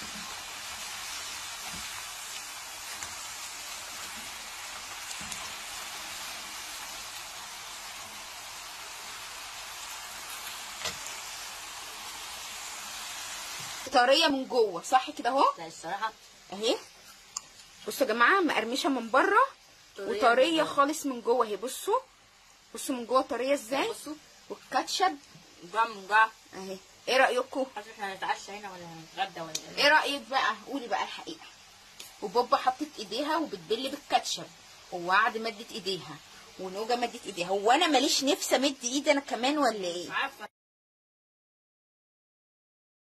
طريه من جوه صح كده اهو لا الصراحه اهي بصوا يا جماعه مقرمشه من بره طرية من وطريه جوه. خالص من جوه اهي بصوا بصوا من جوه طريه ازاي بصوا والكاتشب جوع من جوع اهي ايه رايكم عارف احنا هنتعشى هنا ولا هنتغدى ولا ايه رايك بقى قولي بقى الحقيقه وبابا حطت ايديها وبتبل بالكاتشب ووعد مدت ايديها ونوجه مدت ايديها هو انا ماليش نفس امد ايدي انا كمان ولا ايه عارفه